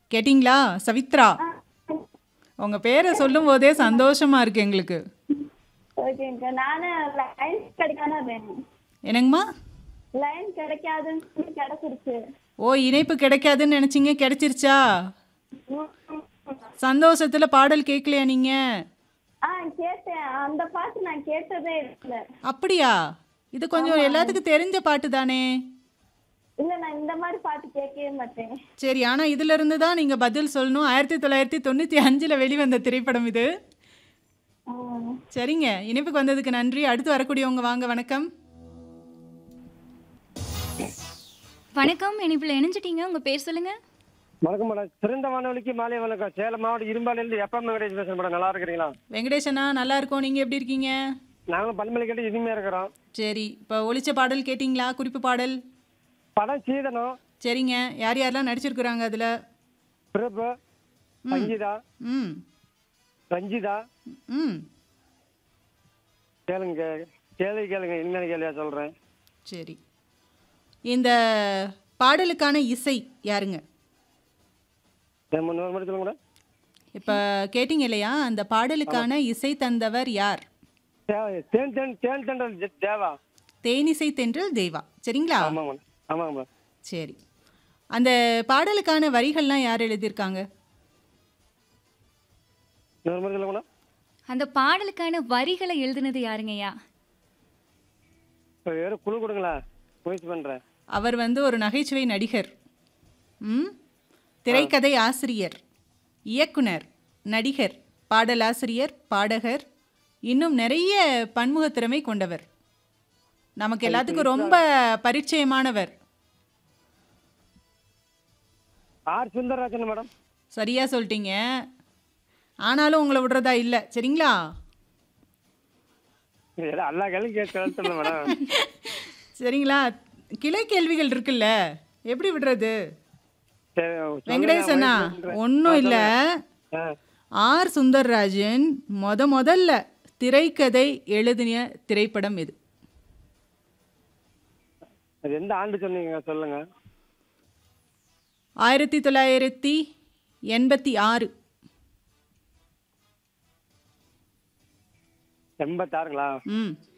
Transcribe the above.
கேட்டிங்களா சவித்ரா உங்க பேரை சொல்லும் போதே சந்தோஷமா இருக்கு எங்களுக்கு ஓகேங்கக்கா நானும் லைன் கிடைக்காம வேணும் என்னங்கம்மா லைன் கிடைக்காதுன்னு சொல்லி கிடைச்சிருச்சு ஓ இணைப்பு கிடைக்காதுன்னு நினைச்சீங்க கிடைச்சிருச்சா சந்தோஷத்துல பாடல் கேட்கலையா நீங்க ஆ கேட்டேன் அந்த பாட்டு நான் கேட்டதே இல்லை அப்படியா இது கொஞ்சம் எல்லாத்துக்கும் தெரிஞ்ச பாட்டு தானே இல்ல நான் இந்த மாதிரி பாட்டு கேட்கவே மாட்டேன் சரி ஆனா இதுல இருந்து தான் நீங்க பதில் சொல்லணும் ஆயிரத்தி தொள்ளாயிரத்தி தொண்ணூத்தி அஞ்சுல வெளிவந்த திரைப்படம் இது ஆ. சரிங்க இணைப்புக்கு வந்ததுக்கு நன்றி அடுத்து வரக்கூடியவங்க வாங்க வணக்கம் வணக்கம் இனிப்பில் இணைஞ்சிட்டீங்க உங்க பேர் சொல்லுங்க வணக்கம் மேடம் சிறந்த வானொலிக்கு மாலை வணக்கம் சேலம் மாவட்டம் இரும்பாலிருந்து எப்பம் வெங்கடேஷ் பேசுறேன் மேடம் நல்லா இருக்கிறீங்களா வெங்கடேசனா நல்லா இருக்கோம் நீங்க எப்படி இருக்கீங்க நாங்களும் பண்பலை கேட்டு இனிமையா இருக்கிறோம் சரி இப்போ ஒளிச்ச பாடல் கேட்டிங்களா குறிப்பு பாடல் படம் சீதனம் சரிங்க யார் யாரெல்லாம் நடிச்சிருக்கிறாங்க அதுல பிரபு சங்கீதா ம் ரஞ்சிதா ம் கேளுங்க கேள்வி கேளுங்க இனிமையான கேள்வியா சொல்றேன் சரி இந்த பாடலுக்கான இசை யாருங்க நம்ம இன்னொரு மாதிரி சொல்லுங்க மேடம் இப்போ கேட்டிங்க இல்லையா அந்த பாடலுக்கான இசை தந்தவர் யார் தே- தேன் தேன் தேன் தண்டல் ஜெ- தேவா தேனிசை தென்றல் தேவா சரிங்களா ஆமாங்க மேடம் ஆமாங்க மேடம் சரி அந்த பாடலுக்கான வரிகள்லாம் யார் எழுதியிருக்காங்க இன்னொரு மாதிரி சொல்லுங்க மேடம் அந்த பாடலுக்கான வரிகளை எழுதுனது யாருங்கய்யா இப்போ வேறு குழு கொடுங்களா முயற்சி பண்றேன் அவர் வந்து ஒரு நகைச்சுவை நடிகர் ம் திரைக்கதை ஆசிரியர் இயக்குனர் நடிகர் பாடலாசிரியர் பாடகர் இன்னும் நிறைய பன்முகத்திறமை கொண்டவர் நமக்கு எல்லாத்துக்கும் ரொம்ப பரிச்சயமானவர் ஆர் சுந்தரராஜன் மேடம் சரியா சொல்லிட்டீங்க ஆனாலும் உங்களை விடுறதா இல்லை சரிங்களா ஏதோ எல்லா கேள்வியும் கேட்டு மேடம் சரிங்களா கிளை கேள்விகள் இருக்குல்ல எப்படி விடுறது சரி, சொல்லுங்க, வெங்கடேசனா முயற்சி பண்றேன். ஒன்றும் இல்லை ஆ, ஆர் சுந்தர்ராஜன் முத முதல்ல திரைக்கதை எழுதிய திரைப்படம் இது அது எந்த ஆண்டு சொன்னீங்க சொல்லுங்க ஆயிரத்தி தொள்ளாயிரத்தி எண்பத்தி ஆறு எண்பத்தாறுங்களா ம்